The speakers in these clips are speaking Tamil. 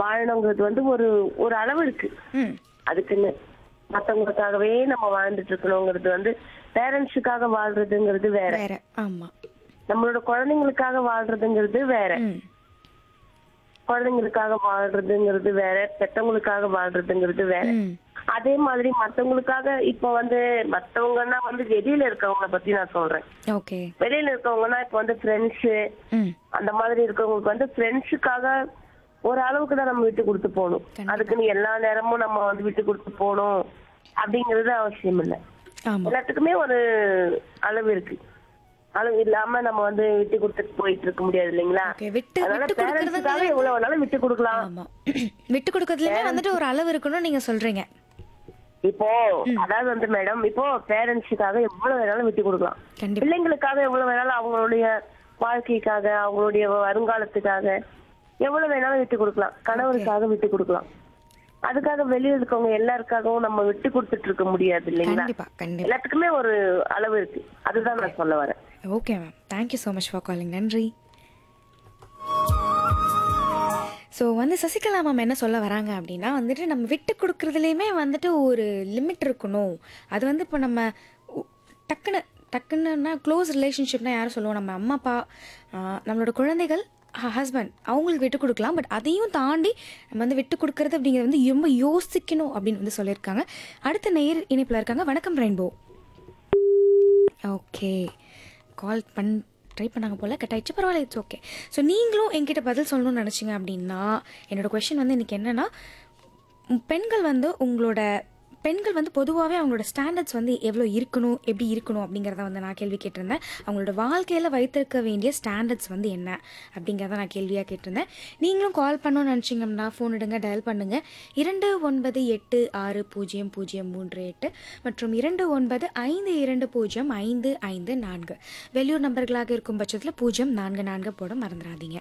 வாழணுங்கிறது வந்து ஒரு ஒரு அளவு இருக்கு ம் அதுக்குன்னு மத்தவங்களுக்காகவே நம்ம வாழ்ந்துட்டு இருக்கணுங்கிறது வந்து பேரண்ட்ஸுக்காக வாழ்றதுங்கிறது வேற வேற ஆமா நம்மளோட குழந்தைங்களுக்காக வாழ்றதுங்கிறது வேற ம் குழந்தைங்களுக்காக வாழ்றதுங்கிறது வேற பெத்தவங்களுக்காக வாழ்றதுங்கிறது வேற ம் அதே மாதிரி மத்தவங்களுக்காக இப்ப வந்து மத்தவங்கன்னா வந்து வெளியில இருக்கவங்கள பத்தி நான் சொல்றேன் ஓகே வெளியில இருக்கவங்கன்னா இப்ப வந்து ஃப்ரெண்ட்ஸ் ம் அந்த மாதிரி இருக்கவங்களுக்கு வந்து ஃப்ரெண்ட்ஸுக்காக ஒரு அளவுக்கு தான் நம்ம விட்டு கொடுத்து போகணும் கண்டிப்பா. அதுக்குன்னு எல்லா நேரமும் நம்ம வந்து விட்டு கொடுத்து போகணும் அப்படிங்கிறது அவசியம் இல்லை ஆமா எல்லாத்துக்குமே ஒரு அளவு இருக்கு அளவு இல்லாம நம்ம வந்து விட்டு கொடுத்துட்டு போயிட்டு இருக்க முடியாது இல்லைங்களா ஓகே விட்டு அதனால விட்டு பேரண்ட்ஸுக்காக கொடுக்கறதுங்கிறது எவ்வளவு வேணாலும் விட்டு கொடுக்கலாம் ஆமா விட்டு கொடுக்கறதுலயுமே வந்துட்டு ஒரு அளவு இருக்கணும் நீங்க சொல்றீங்க இப்போ அதாவது வந்து மேடம் இப்போ பேரண்ட்ஸுக்காக எவ்வளவு வேணாலும் விட்டு கொடுக்கலாம் கண்டிப்பா பிள்ளைங்களுக்காக எவ்வளவு வேணாலும் அவங்களுடைய வாழ்க்கைக்காக அவங்களுடைய வருங்காலத்துக்காக எவ்வளவு வேணாலும் விட்டு கொடுக்கலாம் கணவருக்காக விட்டு கொடுக்கலாம் அதுக்காக வெளியில இருக்கவங்க எல்லாருக்காகவும் நம்ம விட்டு கொடுத்துட்டு இருக்க முடியாது இல்லைங்களா கண்டிப்பா கண்டிப்பா எல்லாத்துக்குமே ஒரு அளவு இருக்கு அதுதான் நான் சொல்ல வரேன் okay ma'am thank you so much for calling நன்றி ஸோ வந்து சசிகலா மேம் என்ன சொல்ல வராங்க அப்படின்னா வந்துட்டு நம்ம விட்டு கொடுக்குறதுலையுமே வந்துட்டு ஒரு லிமிட் இருக்கணும் அது வந்து இப்போ நம்ம உ- டக்குன்னு டக்குன்னுனா க்ளோஸ் ரிலேஷன்ஷிப்னா யாரும் சொல்லுவோம் நம்ம அம்மா அப்பா ஆஹ், நம்மளோட குழந்தைகள் ஹஸ்பண்ட் அவங்களுக்கு விட்டு கொடுக்கலாம் பட் அதையும் தாண்டி நம்ம வந்து விட்டு கொடுக்கறது அப்படிங்கிறது வந்து ரொம்ப யோசிக்கணும் அப்படின்னு வந்து சொல்லியிருக்காங்க அடுத்த நேர் இணைப்பில் இருக்காங்க வணக்கம் ரெயின்போ ஓகே கால் பண் ட்ரை பண்ணாங்க போல் கட் ஆயிடுச்சு பரவாயில்ல இட்ஸ் ஓகே ஸோ நீங்களும் என்கிட்ட பதில் சொல்லணும்னு நினச்சிங்க அப்படின்னா என்னோட கொஷின் வந்து இன்னைக்கு என்னென்னா பெண்கள் வந்து உங்களோட பெண்கள் வந்து பொதுவாகவே அவங்களோட ஸ்டாண்டர்ட்ஸ் வந்து எவ்வளோ இருக்கணும் எப்படி இருக்கணும் அப்படிங்கிறத வந்து நான் கேள்வி கேட்டிருந்தேன் அவங்களோட வாழ்க்கையில் வைத்திருக்க வேண்டிய ஸ்டாண்டர்ட்ஸ் வந்து என்ன அப்படிங்கிறத நான் கேள்வியாக கேட்டிருந்தேன் நீங்களும் கால் பண்ணணும்னு நினச்சிங்கன்னா ஃபோன் எடுங்க டயல் பண்ணுங்கள் இரண்டு ஒன்பது எட்டு ஆறு பூஜ்ஜியம் பூஜ்ஜியம் மூன்று எட்டு மற்றும் இரண்டு ஒன்பது ஐந்து இரண்டு பூஜ்ஜியம் ஐந்து ஐந்து நான்கு வெளியூர் நம்பர்களாக இருக்கும் பட்சத்தில் பூஜ்ஜியம் நான்கு நான்கு போட மறந்துடாதீங்க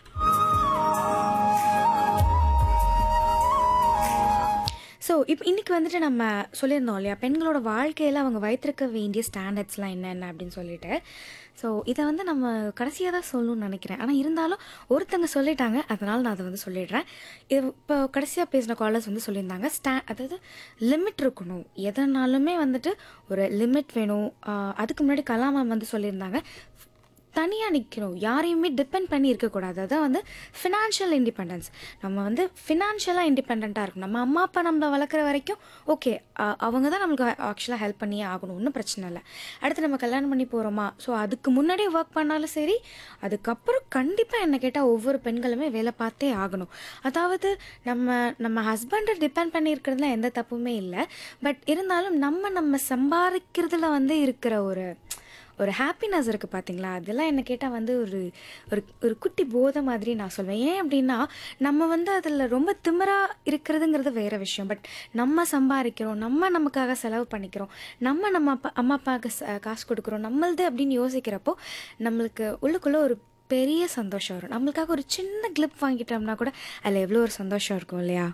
ஸோ இப்போ இன்னைக்கு வந்துட்டு நம்ம சொல்லியிருந்தோம் இல்லையா பெண்களோட வாழ்க்கையில் அவங்க வைத்திருக்க வேண்டிய ஸ்டாண்டர்ட்ஸ்லாம் என்னென்ன அப்படின்னு சொல்லிட்டு ஸோ இதை வந்து நம்ம கடைசியாக தான் சொல்லணும்னு நினைக்கிறேன் ஆனால் இருந்தாலும் ஒருத்தங்க சொல்லிட்டாங்க அதனால் நான் அதை வந்து சொல்லிடுறேன் இது இப்போ கடைசியாக பேசின காலர்ஸ் வந்து சொல்லியிருந்தாங்க ஸ்டா அதாவது லிமிட் இருக்கணும் எதனாலுமே வந்துட்டு ஒரு லிமிட் வேணும் ஆஹ் அதுக்கு முன்னாடி கலாமா வந்து சொல்லியிருந்தாங்க தனியாக நிற்கணும் யாரையுமே டிபெண்ட் பண்ணி இருக்கக்கூடாது அதான் வந்து ஃபினான்ஷியல் இண்டிபெண்டன்ஸ் நம்ம வந்து ஃபினான்ஷியலாக இண்டிபெண்ட்டாக இருக்கணும் நம்ம அம்மா அப்பா நம்மளை வளர்க்குற வரைக்கும் ஓகே அவங்க தான் நம்மளுக்கு ஆக்சுவலாக ஹெல்ப் பண்ணியே ஆகணும் ஒன்றும் பிரச்சனை இல்லை அடுத்து நம்ம கல்யாணம் பண்ணி போகிறோமா ஸோ அதுக்கு முன்னாடி ஒர்க் பண்ணாலும் சரி அதுக்கப்புறம் கண்டிப்பாக என்ன கேட்டால் ஒவ்வொரு பெண்களுமே வேலை பார்த்தே ஆகணும் அதாவது நம்ம நம்ம ஹஸ்பண்டை டிபெண்ட் பண்ணி இருக்கிறதுல எந்த தப்புமே இல்லை பட் இருந்தாலும் நம்ம நம்ம சம்பாதிக்கிறதுல வந்து இருக்கிற ஒரு ஒரு ஹாப்பினஸ் இருக்குது பார்த்தீங்களா அதெல்லாம் என்ன கேட்டால் வந்து ஒரு ஒரு ஒரு குட்டி போதை மாதிரி நான் சொல்வேன் ஏன் அப்படின்னா நம்ம வந்து அதில் ரொம்ப திமிரா இருக்கிறதுங்கிறது வேற விஷயம் பட் நம்ம சம்பாதிக்கிறோம் நம்ம நமக்காக செலவு பண்ணிக்கிறோம் நம்ம நம்ம அப்பா அம்மா அப்பாவுக்கு ச- காசு கொடுக்குறோம் நம்மளது அப்படின்னு யோசிக்கிறப்போ நம்மளுக்கு உள்ளுக்குள்ளே ஒரு பெரிய சந்தோஷம் வரும் நம்மளுக்காக ஒரு சின்ன கிளிப் வாங்கிட்டோம்னா கூட அதில் எவ்வளோ ஒரு சந்தோஷம் இருக்கும் இல்லையா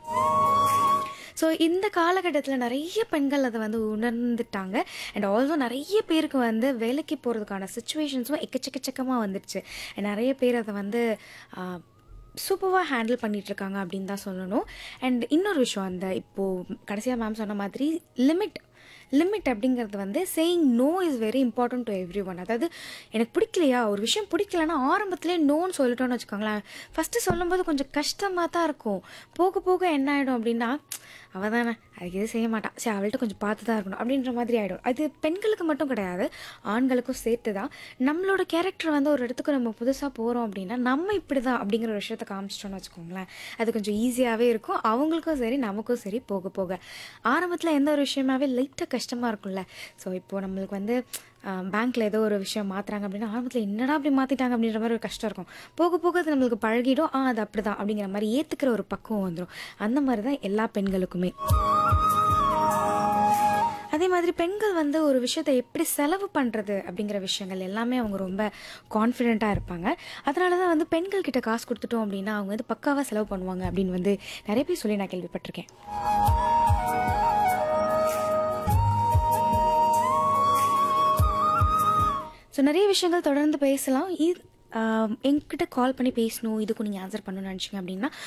ஸோ இந்த காலகட்டத்தில் நிறைய பெண்கள் அதை வந்து உணர்ந்துட்டாங்க அண்ட் ஆல்சோ நிறைய பேருக்கு வந்து வேலைக்கு போகிறதுக்கான சுச்சுவேஷன்ஸும் எக்கச்சக்கச்சக்கமாக வந்துடுச்சு And நிறைய பேர் அதை வந்து சூப்பராக ஹேண்டில் பண்ணிட்டு இருக்காங்க அப்படின்னு தான் சொல்லணும் அண்ட் இன்னொரு விஷயம் அந்த இப்போது கடைசியாக மேம் சொன்ன மாதிரி லிமிட் லிமிட் அப்படிங்கிறது வந்து saying no is very important to everyone அதாவது எனக்கு பிடிக்கலையா ஒரு விஷயம் பிடிக்கலன்னா ஆரம்பத்திலே நோன்னு சொல்லிட்டோன்னு வச்சுக்கோங்களேன் ஃபஸ்ட்டு சொல்லும்போது கொஞ்சம் கஷ்டமாக தான் இருக்கும் போக போக என்ன ஆகிடும் அப்படின்னா அவள் தானே அதுக்கு எதுவும் செய்ய மாட்டான் சரி அவள்கிட்ட கொஞ்சம் பார்த்து தான் இருக்கணும் அப்படின்ற மாதிரி ஆகிடும் அது பெண்களுக்கு மட்டும் கிடையாது ஆண்களுக்கும் சேர்த்து தான் நம்மளோட கேரக்டர் வந்து ஒரு இடத்துக்கு நம்ம புதுசாக போகிறோம் அப்படின்னா நம்ம இப்படி தான் அப்படிங்கிற ஒரு விஷயத்த காமிச்சிட்டோம்னு வச்சுக்கோங்களேன் அது கொஞ்சம் ஈஸியாகவே இருக்கும் அவங்களுக்கும் சரி நமக்கும் சரி போக போக ஆரம்பத்தில் எந்த ஒரு விஷயமாவே லைட்டாக கஷ்டமாக இருக்கும்ல ஸோ இப்போது நம்மளுக்கு வந்து பேங்க்கில் ஏதோ ஒரு விஷயம் மாற்றுறாங்க அப்படின்னா ஆரம்பத்தில் என்னடா அப்படி மாற்றிட்டாங்க அப்படின்ற மாதிரி ஒரு கஷ்டம் இருக்கும் போக போக அது நம்மளுக்கு பழகிடும் ஆ அது அப்படி தான் அப்படிங்கிற மாதிரி ஏற்றுக்கிற ஒரு பக்குவம் வந்துடும் அந்த மாதிரி தான் எல்லா பெண்களுக்குமே அதே மாதிரி பெண்கள் வந்து ஒரு விஷயத்தை எப்படி செலவு பண்ணுறது அப்படிங்கிற விஷயங்கள் எல்லாமே அவங்க ரொம்ப கான்ஃபிடென்ட்டாக இருப்பாங்க அதனால தான் வந்து பெண்கள் கிட்ட காசு கொடுத்துட்டோம் அப்படின்னா அவங்க வந்து பக்காவாக செலவு பண்ணுவாங்க அப்படின்னு வந்து நிறைய பேர் சொல்லி நான் கேள்விப்பட்டிருக்கேன் ஸோ நிறைய விஷயங்கள் தொடர்ந்து பேசலாம் இது ஆம், என்கிட்ட கால் பண்ணி பேசணும் இதுக்கு நீங்கள் ஆன்சர் பண்ணணும்னு நினச்சிங்க அப்படின்னா